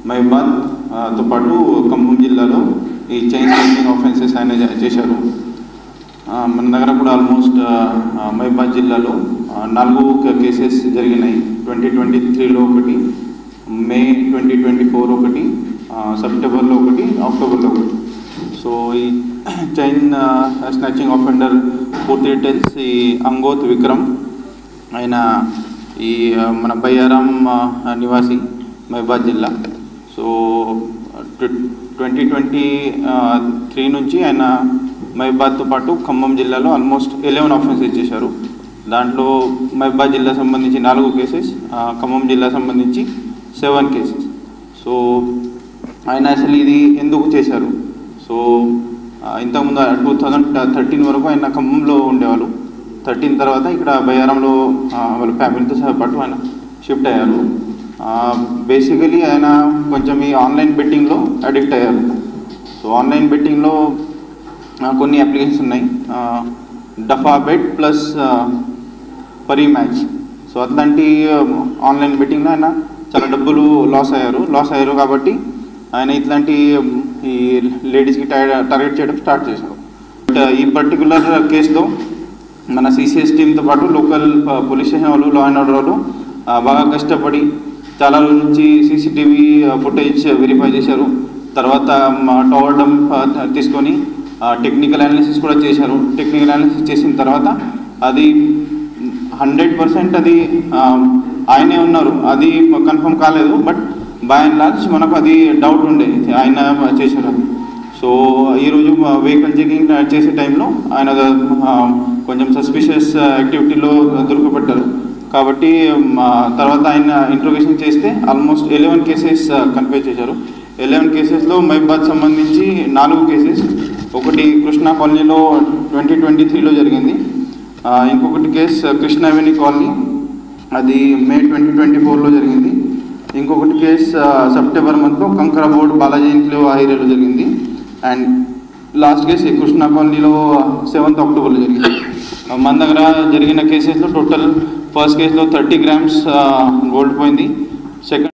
మహిబాద్ ఆ, తో పాటు ఖమ్మం జిల్లాలో ఈ చైన్ స్నాచింగ్ ఆఫెన్సెస్ ఆయన చే- చేశారు ఆ, మన దగ్గర కూడా ఆల్మోస్ట్ మహిబాద్ జిల్లాలో ఆ, నాలుగు క- కేసెస్ జరిగినాయి ట్వంటీ ట్వంటీ త్రీలో ఒకటి మే ట్వంటీ ట్వంటీ ఫోర్ ఒకటి ఆ, సెప్టెంబర్లో ఒకటి అక్టోబర్లో ఒకటి సో ఈ చైన్ స్నాచింగ్ ఆఫెండర్ పూర్తి డీటెయిల్స్ ఈ అంగోత్ విక్రమ్ ఆయన ఈ ఆ, మన బయ్యారాం ఆ, నివాసి మహిబాద్ జిల్లా సో ట్వంటీ ట్వంటీ త్రీ నుంచి ఆయన మహిబాద్తో పాటు ఖమ్మం జిల్లాలో ఆల్మోస్ట్ ఎలెవెన్ ఆఫెన్సెస్ చేశారు దాంట్లో మహిబాద్ జిల్లా సంబంధించి నాలుగు కేసెస్ ఆ, ఖమ్మం జిల్లా సంబంధించి సెవెన్ కేసెస్ సో ఆయన అసలు ఇది ఎందుకు చేశారు సో ఆ, ఇంతకుముందు టూ థౌజండ్ థర్టీన్ వరకు ఆయన ఖమ్మంలో ఉండేవాళ్ళు థర్టీన్ తర్వాత ఇక్కడ బయ్యారంలో ఆ, వాళ్ళ ఫ్యామిలీతో సహా పాటు ఆయన షిఫ్ట్ అయ్యారు బేసికలీ ఆయన కొంచెం ఈ ఆన్లైన్ బెట్టింగ్లో అడిక్ట్ అయ్యారు సో ఆన్లైన్ బెట్టింగ్లో ఆ, కొన్ని అప్లికేషన్స్ ఉన్నాయి ఆ, డఫా బెట్ ప్లస్ ఆ, పరీ మ్యాచ్ సో అట్లాంటి ఆన్లైన్ బెట్టింగ్లో ఆయన చాలా డబ్బులు లాస్ అయ్యారు లాస్ అయ్యారు కాబట్టి ఆయన ఇట్లాంటి ఈ లేడీస్కి టార్గెట్ చేయడం స్టార్ట్ చేశారు బట్ ఈ పర్టికులర్ కేసులో మన సిసిఎస్ టీంతో పాటు లోకల్ పోలీస్ స్టేషన్ వాళ్ళు లా అండ్ ఆర్డర్ వాళ్ళు ఆ, బాగా కష్టపడి చాలా రోజుల నుంచి సీసీటీవీ ఫుటేజ్ వెరిఫై చేశారు తర్వాత మా టవర్ డంప్ ఆ, తీసుకొని టెక్నికల్ అనాలిసిస్ కూడా చేశారు టెక్నికల్ అనాలిసిస్ చేసిన తర్వాత అది హండ్రెడ్ పర్సెంట్ అది ఆ, ఆయనే ఉన్నారు అది కన్ఫర్మ్ కాలేదు బట్ బై అండ్ లార్జ్ మనకు అది డౌట్ ఉండే ఆయన చేశారు అది సో ఈరోజు వెహికల్ చెకింగ్ చేసే టైంలో ఆయన ఆ, కొంచెం సస్పిషియస్ యాక్టివిటీలో దొరికిపెట్టారు కాబట్టి ఆ, తర్వాత ఆయన ఇంట్రోగేషన్ చేస్తే ఆల్మోస్ట్ ఎలెవెన్ కేసెస్ కన్ఫ్యూజ్ చేశారు ఎలెవెన్ కేసెస్లో మైబాద్ సంబంధించి నాలుగు కేసెస్ ఒకటి కృష్ణా కాలనీలో ట్వంటీ ట్వంటీ త్రీలో జరిగింది ఆ, ఇంకొకటి కేసు కృష్ణ అవెన్యూ కాలనీ అది మే ట్వంటీ ట్వంటీ ఫోర్లో జరిగింది ఇంకొకటి కేసు ఆ, సెప్టెంబర్ మంత్లో కంకర బోర్డ్ బాలాజీ ఇంట్లో ఆ ఏరియాలో జరిగింది అండ్ లాస్ట్ కేసు కృష్ణా కాలనీలో సెవెంత్ అక్టోబర్లో జరిగింది ఆ, మన దగ్గర జరిగిన కేసెస్లో టోటల్ ఫస్ట్ కేసులో థర్టీ గ్రామ్స్ గోల్డ్ పోయింది సెకండ్